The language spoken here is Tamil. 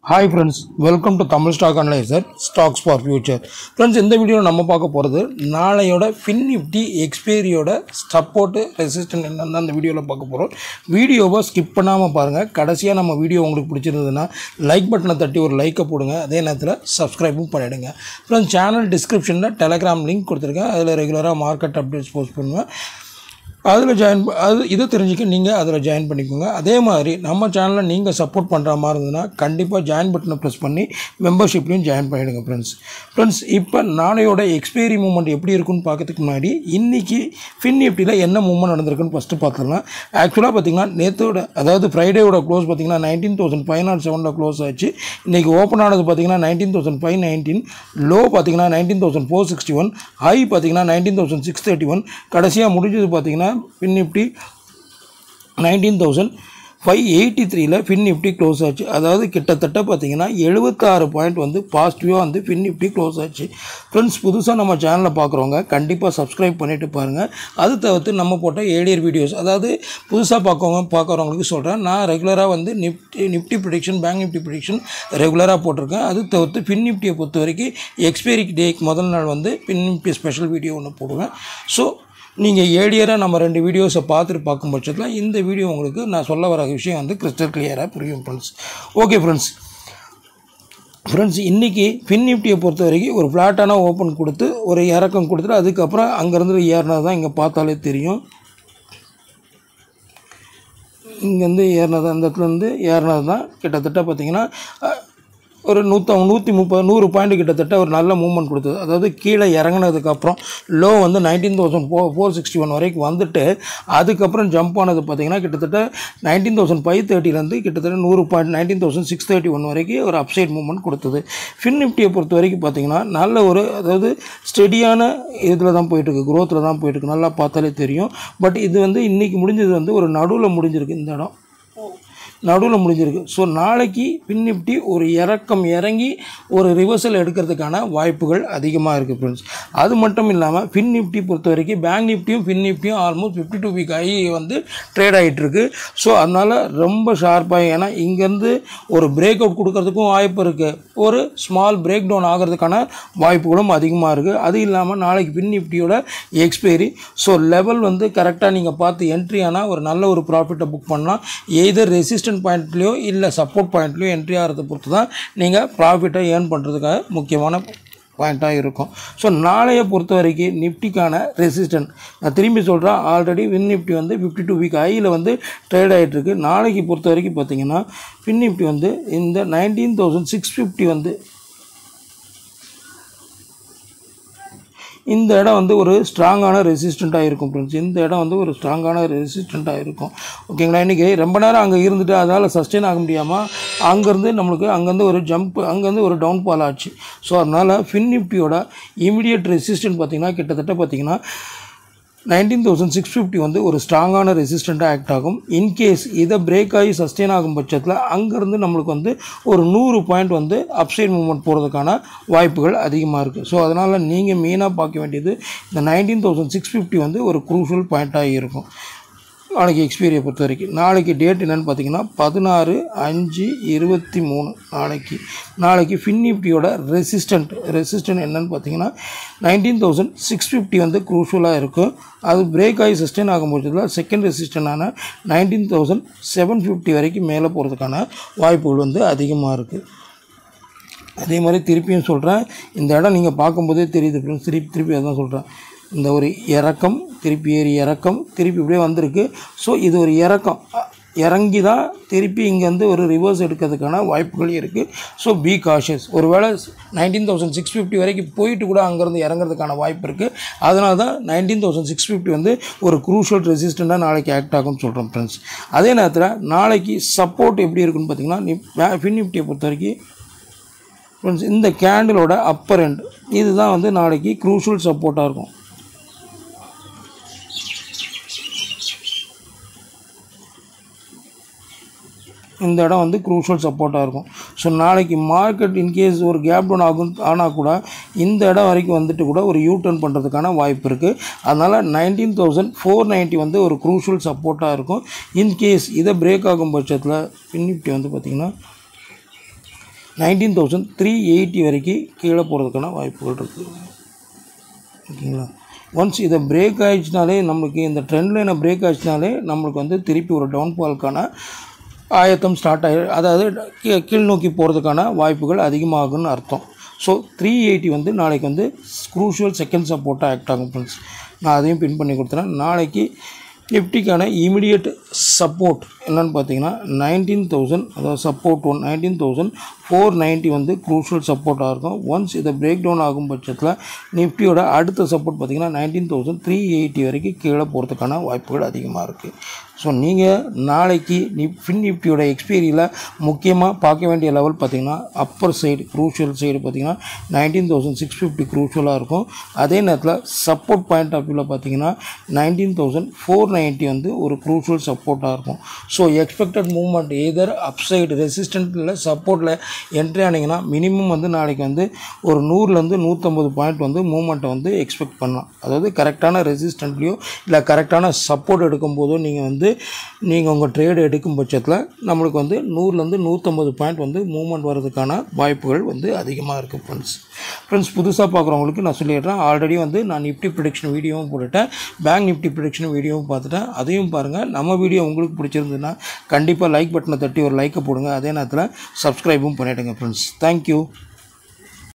hi friends welcome to Tamil stock analyser stocks for future friends இந்த வீடியோவில் நம்ம பார்க்க போகிறது நாளையோட ஃபின் நிஃப்டி எக்ஸ்பைரியோட சப்போர்ட்டு ரெசிஸ்டன்ட் என்னன்னு அந்த வீடியோவில் பார்க்க போகிறோம் வீடியோவை ஸ்கிப் பண்ணாமல் பாருங்கள் கடைசியாக நம்ம வீடியோ உங்களுக்கு பிடிச்சிருந்ததுன்னா லைக் பட்டனை தட்டி ஒரு லைக்கை போடுங்க அதே நேரத்தில் சப்ஸ்கிரைபும் பண்ணிவிடுங்க ஃப்ரெண்ட்ஸ் சேனல் டிஸ்கிரிப்ஷனில் டெலகிராம் லிங்க் கொடுத்துருக்கேன் அதில் ரெகுலராக மார்க்கெட் அப்டேட்ஸ் போஸ்ட் பண்ணுவேன் அதில் ஜாயின் அது இதை தெரிஞ்சுக்க நீங்கள் அதில் ஜாயின் பண்ணிக்கோங்க அதே மாதிரி நம்ம சேனலை நீங்கள் சப்போர்ட் பண்ணுற மாதிரி இருந்ததுன்னா கண்டிப்பாக ஜாயின் பட்டனை ப்ரெஸ் பண்ணி மெம்பர்ஷிப்லையும் ஜாயின் பண்ணிவிடுங்க ஃப்ரெண்ட்ஸ் ஃப்ரெண்ட்ஸ் இப்போ நாளையோட எக்ஸ்பைரி மூமெண்ட் எப்படி இருக்குன்னு பார்க்கறதுக்கு முன்னாடி இன்றைக்கி ஃபின் நிஃப்டியில் என்ன மூவ்மெண்ட் நடந்திருக்குன்னு ஃபஸ்ட்டு பார்த்துடலாம் ஆக்சுவலாக பார்த்தீங்கன்னா நேற்றோட அதாவது ஃப்ரைடேவோட க்ளோஸ் பார்த்தீங்கன்னா நைன்டீன் தௌசண்ட் ஃபைவ் நாட் செவனில் க்ளோஸ் ஆச்சு இன்றைக்கி ஓப்பன் ஆனது பார்த்தீங்கன்னா nineteen thousand five nineteen low பார்த்தீங்கன்னா nineteen thousand four sixty one high பார்த்தீங்கன்னா nineteen thousand six thirty one கடைசியாக முடிஞ்சது பார்த்தீங்கன்னா fin nifty nineteen thousand five eighty த்ரீல ஃபின் நிஃப்டி க்ளோஸ் ஆச்சு அதாவது கிட்டத்தட்ட பார்த்தீங்கன்னா எழுபத்தாறு பாயிண்ட் வந்து பாசிட்டிவாக வந்து ஃபின் நிஃப்டி க்ளோஸ் ஆச்சு ஃப்ரெண்ட்ஸ் புதுசாக நம்ம சேனலை பார்க்குறவங்க கண்டிப்பாக சப்ஸ்கிரைப் பண்ணிவிட்டு பாருங்கள் அது தவிர்த்து நம்ம போட்ட ஏடியர் வீடியோஸ் அதாவது புதுசாக பார்க்கவங்க பார்க்குறவங்களுக்கு சொல்கிறேன் நான் ரெகுலராக வந்து nifty nifty prediction bank nifty prediction ரெகுலராக போட்டிருக்கேன் அது தவிர்த்து ஃபின் நிஃப்டியை பொறுத்த வரைக்கும் எக்ஸ்பைரி டேக்கு முதல் நாள் வந்து ஃபின் நிஃப்டி ஸ்பெஷல் வீடியோ ஒன்று போடுவேன் ஸோ நீங்கள் ஏடியராக நம்ம ரெண்டு வீடியோஸை பார்த்துட்டு பார்க்கும் பட்சத்தில் இந்த வீடியோ உங்களுக்கு நான் சொல்ல வர விஷயம் வந்து கிறிஸ்டல் கிளியராக புரியும் ஃப்ரெண்ட்ஸ் ஓகே ஃப்ரெண்ட்ஸ் ஃப்ரெண்ட்ஸ் இன்றைக்கி ஃபின் நிஃப்டியை பொறுத்த வரைக்கும் ஒரு ஃப்ளாட்டான ஓப்பன் கொடுத்து ஒரு இறக்கம் கொடுத்துட்டு அதுக்கப்புறம் அங்கேருந்து ஏறினது தான் இங்கே பார்த்தாலே தெரியும் இங்கேருந்து ஏறினது அந்த இடத்துலேருந்து ஏறினது தான் கிட்டத்தட்ட பார்த்திங்கன்னா ஒரு நூற்ற நூற்றி முப்பது நூறு பாயிண்ட் கிட்டத்தட்ட ஒரு நல்ல மூவ்மெண்ட் கொடுத்தது அதாவது கீழே இறங்கினதுக்கப்புறம் லோ வந்து nineteen thousand four four sixty one வரைக்கும் வந்துட்டு அதுக்கப்புறம் ஜம்ப் ஆனது பார்த்திங்கன்னா கிட்டத்தட்ட நைன்டீன் தௌசண்ட் ஃபைவ் தேர்ட்டிலேருந்து கிட்டத்தட்ட நூறு point nineteen thousand six thirty one வரைக்கும் ஒரு அப்சைட் மூவ்மெண்ட் கொடுத்தது ஃபின் நிஃப்டியை பொறுத்த வரைக்கும் பார்த்திங்கன்னா நல்ல ஒரு அதாவது ஸ்டெடியான இதில் தான் போயிட்டுருக்கு க்ரோத்தில் தான் போயிட்டுருக்கு நல்லா பார்த்தாலே தெரியும் பட் இது வந்து இன்றைக்கி முடிஞ்சது வந்து ஒரு நடுவில் முடிஞ்சிருக்கு இந்த இடம் நடுவில் முடிஞ்சிருக்கு ஸோ நாளைக்கு பின் நிஃப்டி ஒரு இறக்கம் இறங்கி ஒரு ரிவர்சல் எடுக்கிறதுக்கான வாய்ப்புகள் அதிகமாக இருக்குது ஃப்ரெண்ட்ஸ் அது மட்டும் இல்லாமல் பின் நிஃப்டி பொறுத்த வரைக்கும் பேங்க் நிஃப்டியும் பின் நிஃப்டியும் ஆல்மோஸ்ட் ஃபிஃப்டி டூ வீக் ஆகி வந்து ட்ரேட் ஆகிட்டுருக்கு ஸோ அதனால் ரொம்ப ஷார்ப்பாக ஏன்னா இங்கேருந்து ஒரு பிரேக் அவுட் கொடுக்கறதுக்கும் வாய்ப்பு இருக்குது ஒரு ஸ்மால் பிரேக் டவுன் ஆகிறதுக்கான வாய்ப்புகளும் அதிகமாக இருக்குது அது இல்லாமல் நாளைக்கு பின் நிஃப்டியோட எக்ஸ்பைரி ஸோ லெவல் வந்து கரெக்டாக நீங்கள் பார்த்து என்ட்ரி ஆனால் ஒரு நல்ல ஒரு ப்ராஃபிட்டை புக் பண்ணலாம் எய்தர் ரெசிஸ்டன்ட் பாயிண்ட்லேயோ இல்லை சப்போர்ட் பாயிண்ட்லேயோ என்ட்ரி ஆகிறத பொறுத்து தான் நீங்கள் ப்ராஃபிட்டை ஏர்ன் பண்ணுறதுக்காக முக்கியமான பாயிண்ட்டாக இருக்கும் ஸோ நாளைய பொறுத்த வரைக்கும் நிஃப்டிக்கான ரெசிஸ்டன்ட் நான் திரும்பி சொல்கிறேன் ஆல்ரெடி வின் நிஃப்டி வந்து ஃபிஃப்டி டூ வீக் ஐயில் வந்து ட்ரேட் ஆகிட்டுருக்கு நாளைக்கு பொறுத்த வரைக்கும் பார்த்தீங்கன்னா வின் நிஃப்டி வந்து இந்த நைன்டீன் தௌசண்ட் சிக்ஸ் ஃபிஃப்டி வந்து இந்த இடம் வந்து ஒரு ஸ்ட்ராங்கான ரெசிஸ்டண்ட்டாக இருக்கும் ஃப்ரெண்ட்ஸ் இந்த இடம் வந்து ஒரு ஸ்ட்ராங்கான ரெசிஸ்டண்ட்டாக இருக்கும் ஓகேங்களா இன்றைக்கி ரொம்ப நேரம் அங்கே இருந்துட்டு அதனால் சஸ்டெயின் ஆக முடியாமல் அங்கேருந்து நம்மளுக்கு அங்கேருந்து ஒரு ஜம்ப் அங்கேருந்து ஒரு டவுன் ஃபால் ஆச்சு ஸோ அதனால் ஃபின் நிஃப்டியோட இமிடியட் ரெசிஸ்டன்ட் பார்த்திங்கன்னா கிட்டத்தட்ட பார்த்திங்கன்னா நைன்டீன் தௌசண்ட் சிக்ஸ் ஃபிஃப்டி வந்து ஒரு ஸ்ட்ராங்கான ரெசிஸ்டண்ட்டாக ஆக்ட் ஆகும் இன்கேஸ் இதை பிரேக் ஆகி சஸ்டெயின் ஆகும் பட்சத்தில் அங்கேருந்து நம்மளுக்கு வந்து ஒரு நூறு பாயிண்ட் வந்து அப்சைட் மூவ்மெண்ட் போகிறதுக்கான வாய்ப்புகள் அதிகமாக இருக்குது ஸோ அதனால் நீங்கள் மெயினாக பார்க்க வேண்டியது இந்த நைன்டீன் தௌசண்ட் சிக்ஸ் ஃபிஃப்டி வந்து ஒரு குரூஷியல் பாயிண்ட்டாக இருக்கும் நாளைக்கு எக்ஸ்பீரியை பொறுத்த வரைக்கும் நாளைக்கு டேட் என்னென்னு பார்த்தீங்கன்னா பதினாறு அஞ்சு இருபத்தி மூணு நாளைக்கு நாளைக்கு ஃபின் நிஃப்டியோட ரெசிஸ்டன்ட் ரெசிஸ்டன்ட் என்னென்னு பார்த்தீங்கன்னா நைன்டீன் தௌசண்ட் சிக்ஸ் ஃபிஃப்டி வந்து க்ரூஷுவலாக இருக்கும் அது பிரேக் ஆகி சஸ்டெயின் ஆகும் பட்சத்தில் செகண்ட் ரெசிஸ்டண்டான நைன்டீன் தௌசண்ட் செவன் ஃபிஃப்டி வரைக்கும் மேலே போகிறதுக்கான வாய்ப்புகள் வந்து அதிகமாக இருக்குது அதே மாதிரி திருப்பியும் சொல்கிறேன் இந்த இடம் நீங்கள் பார்க்கும்போதே தெரியுது ஃப்ரெண்ட்ஸ் திருப்பி திருப்பி அதான் சொல்கிறேன் இந்த ஒரு இறக்கம் திருப்பி ஏறி இறக்கம் திருப்பி இப்படியே வந்திருக்கு ஸோ இது ஒரு இறக்கம் இறங்கி தான் திருப்பி இங்கேருந்து ஒரு ரிவர்ஸ் எடுக்கிறதுக்கான வாய்ப்புகள் இருக்குது ஸோ பி காஷியஸ் ஒரு வேளை நைன்டீன் தௌசண்ட் சிக்ஸ் ஃபிஃப்டி வரைக்கும் போயிட்டு கூட அங்கேருந்து இறங்குறதுக்கான வாய்ப்பு இருக்குது அதனால தான் நைன்டீன் தௌசண்ட் சிக்ஸ் ஃபிஃப்டி வந்து ஒரு குரூஷியல் ரெசிஸ்டண்ட்டாக நாளைக்கு ஆக்ட் ஆகும்னு சொல்கிறோம் ஃப்ரெண்ட்ஸ் அதே நேரத்தில் நாளைக்கு சப்போர்ட் எப்படி இருக்குன்னு பார்த்தீங்கன்னா நிப் ஃபின் நிஃப்டியை பொறுத்த வரைக்கும் ஃப்ரெண்ட்ஸ் இந்த கேண்டிலோட அப்பர் எண்ட் இதுதான் வந்து நாளைக்கு க்ரூஷியல் சப்போர்ட்டாக இருக்கும் இந்த இடம் வந்து க்ரூஷியல் சப்போர்ட்டாக இருக்கும் ஸோ நாளைக்கு மார்க்கெட் இன்கேஸ் ஒரு கேப் டவுன் ஆகும் ஆனால் கூட இந்த இடம் வரைக்கும் வந்துட்டு கூட ஒரு யூ டர்ன் பண்ணுறதுக்கான வாய்ப்பு இருக்குது அதனால் நைன்டீன் தௌசண்ட் ஃபோர் நைன்ட்டி வந்து ஒரு க்ரூஷியல் சப்போர்ட்டாக இருக்கும் இன்கேஸ் இதை பிரேக் ஆகும் பட்சத்தில் நிஃப்டி வந்து பார்த்திங்கன்னா நைன்டீன் தௌசண்ட் த்ரீ எயிட்டி வரைக்கும் கீழே போகிறதுக்கான வாய்ப்புகள் இருக்குது ஓகேங்களா ஒன்ஸ் இதை பிரேக் ஆயிடுச்சுனாலே நம்மளுக்கு இந்த ட்ரெண்ட் லைனை பிரேக் ஆயிடுச்சுனாலே நம்மளுக்கு வந்து திருப்பி ஒரு டவுன்ஃபால்க்கான ஆயத்தம் ஸ்டார்ட் ஆகி அதாவது கீ- கீழ் நோக்கி போகிறதுக்கான வாய்ப்புகள் அதிகமாகும்னு அர்த்தம் ஸோ த்ரீ எயிட்டி வந்து நாளைக்கு வந்து க்ரூஷியல் செகண்ட் சப்போர்ட்டாக ஆக்ட் ஆகும் ஃப்ரெண்ட்ஸ் நான் அதையும் பின் பண்ணி கொடுத்துறேன் நாளைக்கு நிஃப்டிக்கான இமிடியட் சப்போர்ட் என்னன்னு பார்த்தீங்கன்னா நைன்டீன் தௌசண்ட் அதாவது support one nineteen thousand four ninety வந்து க்ரூஷியல் சப்போர்ட்டாக இருக்கும் ஒன்ஸ் இதை பிரேக் டவுன் ஆகும் பட்சத்தில் நிஃப்டியோட அடுத்த சப்போர்ட் பார்த்தீங்கன்னா நைன்டீன் தௌசண்ட் த்ரீ எயிட்டி வரைக்கும் கீழே போகிறதுக்கான வாய்ப்புகள் அதிகமாக இருக்குது ஸோ நீங்கள் நாளைக்கு நி ஃபின் நிஃப்டியோட எக்ஸ்பீரியில் முக்கியமாக பார்க்க வேண்டிய லெவல் பார்த்தீங்கன்னா அப்பர் சைடு க்ரூஷியல் சைடு பார்த்தீங்கன்னா நைன்டீன் தௌசண்ட் சிக்ஸ் ஃபிஃப்டி க்ரூஷியலாக இருக்கும் அதே நேரத்தில் சப்போர்ட் பாயிண்ட் ஆஃப் வியூவில் பார்த்தீங்கன்னா நைன்டீன் தௌசண்ட் ஃபோர் நைன்ட்டி வந்து ஒரு க்ரூஷியல் சப்போர்ட்டாக இருக்கும் so expected movement either upside ரெசிஸ்டண்ட்டில் சப்போர்ட்டில் என்ட்ரி ஆனீங்கன்னா மினிமம் வந்து நாளைக்கு வந்து ஒரு நூறுலேருந்து நூற்றம்பது பாயிண்ட் வந்து மூவ்மெண்ட்டை வந்து எக்ஸ்பெக்ட் பண்ணலாம் அதாவது கரெக்டான ரெசிஸ்டண்ட்லேயோ இல்லை கரெக்டான சப்போர்ட் எடுக்கும்போதோ நீங்கள் வந்து நீங்கள் உங்கள் ட்ரேடு எடுக்கும் பட்சத்தில் நம்மளுக்கு வந்து நூறுலேருந்து நூற்றம்பது பாயிண்ட் வந்து மூவ்மெண்ட் வர்றதுக்கான வாய்ப்புகள் வந்து அதிகமாக இருக்குது ஃப்ரெண்ட்ஸ் ஃப்ரெண்ட்ஸ் புதுசாக பார்க்குறவங்களுக்கு நான் சொல்லிடுறேன் ஆல்ரெடி வந்து நான் நிஃப்டி ப்ரிடிக்ஷன் வீடியோவும் போட்டுட்டேன் பேங்க் நிஃப்டி ப்ரிடிக்ஷன் வீடியோவும் பார்த்துட்டேன் அதையும் பாருங்கள் நம்ம வீடியோ உங்களுக்கு பிடிச்சிருந்ததுன்னா கண்டிப்பாக லைக் பட்டனை தட்டி ஒரு லைக்கை போடுங்க அதே நேரத்தில் சப்ஸ்கிரைபும் பண்ணிவிடுங்க ஃப்ரெண்ட்ஸ் தேங்க்யூ